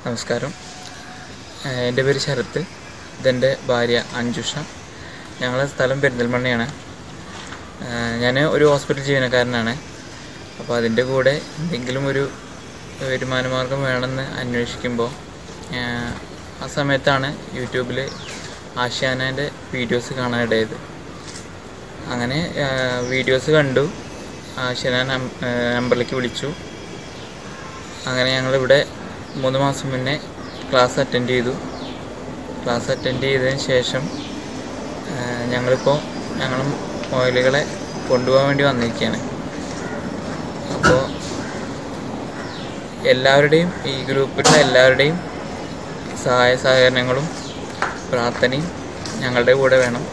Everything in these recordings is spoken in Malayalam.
നമസ്കാരം ഏഹ് എൻ്റെ പേര് ശരത്ത് ഇതെൻ്റെ ഭാര്യ അഞ്ജുഷ ഞങ്ങളെ സ്ഥലം പെരിന്തൽമണ്ണയാണ് ഞാൻ ഒരു ഹോസ്പിറ്റൽ ജീവനക്കാരനാണ് അപ്പോൾ അതിൻ്റെ കൂടെ എന്തെങ്കിലും ഒരു വരുമാന മാർഗം വേണമെന്ന് അന്വേഷിക്കുമ്പോൾ ഏഹ് ആ സമയത്താണ് യൂട്യൂബിൽ ആഷ്യാനേൻ്റെ വീഡിയോസ് കാണാനിടയത് അങ്ങനെ വീഡിയോസ് കണ്ടു ആഷ്യാന നം- ഏഹ് നമ്പറിലേക്ക് വിളിച്ചു അങ്ങനെ ഞങ്ങളിവിടെ മൂന്ന് മാസം മുന്നേ ക്ലാസ് അറ്റൻഡ് ചെയ്തു ക്ലാസ് അറ്റൻഡ് ചെയ്തതിന് ശേഷം ആ, ഞങ്ങളിപ്പോൾ ഞങ്ങൾ ഓയിലുകളെ കൊണ്ടുപോകാൻ വേണ്ടി വന്നിരിക്കുകയാണ് അപ്പോൾ എല്ലാവരുടെയും ഈ ഗ്രൂപ്പിലുള്ള എല്ലാവരുടെയും സഹായ സഹകരണങ്ങളും പ്രാർത്ഥനയും ഞങ്ങളുടെ കൂടെ വേണം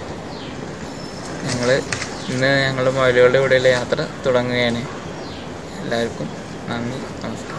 ഞങ്ങൾ ഇന്ന് ഞങ്ങൾ മൊയിലുകളുടെ കൂടെയുള്ള യാത്ര തുടങ്ങുകയാണ് എല്ലാവർക്കും നന്ദി നമസ്കാരം